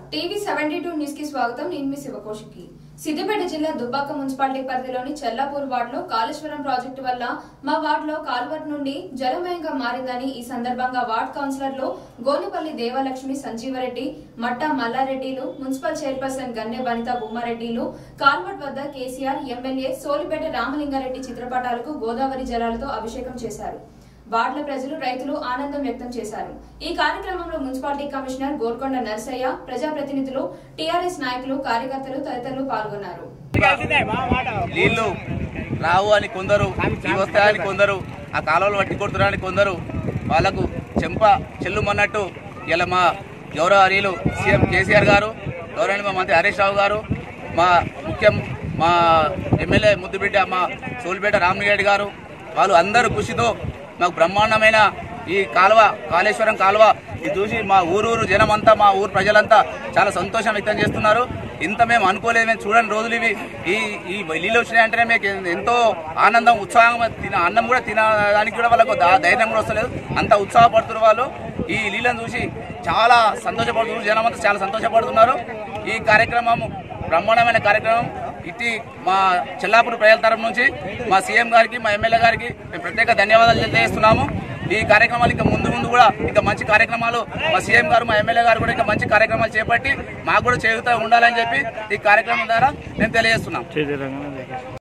TV seventy two news కి స్వాగతం నేను మీ శివకోశికి సిద్దిపేట జిల్లా దుబ్బాక మున్సిపాలిటీ పరిధిలోని చెల్లాపూర్ వార్డులో కాళేశ్వరం ప్రాజెక్టు వల్ల మా వార్డులో కాల్వర్ నుండి జలమయంగా మారిందని ఈ సందర్భంగా వార్డ్ కౌన్సిలర్లు గోనుపల్లి దేవలక్ష్మి సంజీవరెడ్డి మట్టా మల్లారెడ్డిలు మున్సిపల్ చైర్పర్సన్ గన్నె వనిత బొమ్మారెడ్డిలు కాల్వట్ వద్ద కేసీఆర్ ఎమ్మెల్యే సోలిపేట రామలింగారెడ్డి చిత్రపటాలకు గోదావరి జలాలతో అభిషేకం చేశారు వార్డుల ప్రజలు రైతులు ఆనందం వ్యక్తం చేశారు ఈ కార్యక్రమంలో మున్సిపాలిటీ కమిషనర్ గోల్కొండ నర్సయ్య ప్రజాప్రతినిధులు టీఆర్ఎస్ నాయకులు కార్యకర్తలు తదితరులు పాల్గొన్నారు నీళ్లు రావు అని కొందరు ఇవి వస్తాయని కొందరు ఆ కాలువలు పట్టి కొడుతున్నారని కొందరు వాళ్ళకు చెంప చెల్లుమన్నట్టు ఇలా మా గౌరవ హరీలు సీఎం కేసీఆర్ గారు గౌరవ మా మంత్రి హరీష్ రావు గారు మా ముఖ్యం మా ఎమ్మెల్యే ముద్దుబిడ్డ మా సోలిపేట రామలింగారెడ్డి గారు వాళ్ళు అందరూ కృషితో మాకు బ్రహ్మాండమైన ఈ కాలువ కాళేశ్వరం కాలువ ఇది చూసి మా ఊరూరు జనమంతా మా ఊరు ప్రజలంతా చాలా సంతోషం వ్యక్తం చేస్తున్నారు ఇంత మేము అనుకోలేదు మేము చూడండి రోజులు ఇవి ఈ ఈ నీళ్ళు వచ్చినాయంటేనే మీకు ఎంతో ఆనందం ఉత్సాహం తిన అన్నం కూడా తినడానికి కూడా వాళ్ళకు దా- ధైర్యం కూడా వస్తలేదు అంత ఉత్సాహపడుతున్నారు వాళ్ళు ఈ నీళ్ళని చూసి చాలా సంతోషపడుతున్నారు జనం అంతా చాలా సంతోషపడుతున్నారు ఈ కార్యక్రమం బ్రహ్మాండమైన కార్యక్రమం ఇట్టి మా చెల్లాపూర్ ప్రజల తరపు నుంచి మా సీఎం గారికి మా ఎమ్మెల్యే గారికి మేము ప్రత్యేక ధన్యవాదాలు తెలియజేస్తున్నాము ఈ కార్యక్రమాలు ఇంకా ముందు ముందు కూడా ఇంకా మంచి కార్యక్రమాలు మా సీఎం గారు మా ఎమ్మెల్యే గారు కూడా ఇంకా మంచి కార్యక్రమాలు చేపట్టి మాకు కూడా చేయుతా ఉండాలని చెప్పి ఈ కార్యక్రమం ద్వారా నేను తెలియజేస్తున్నాం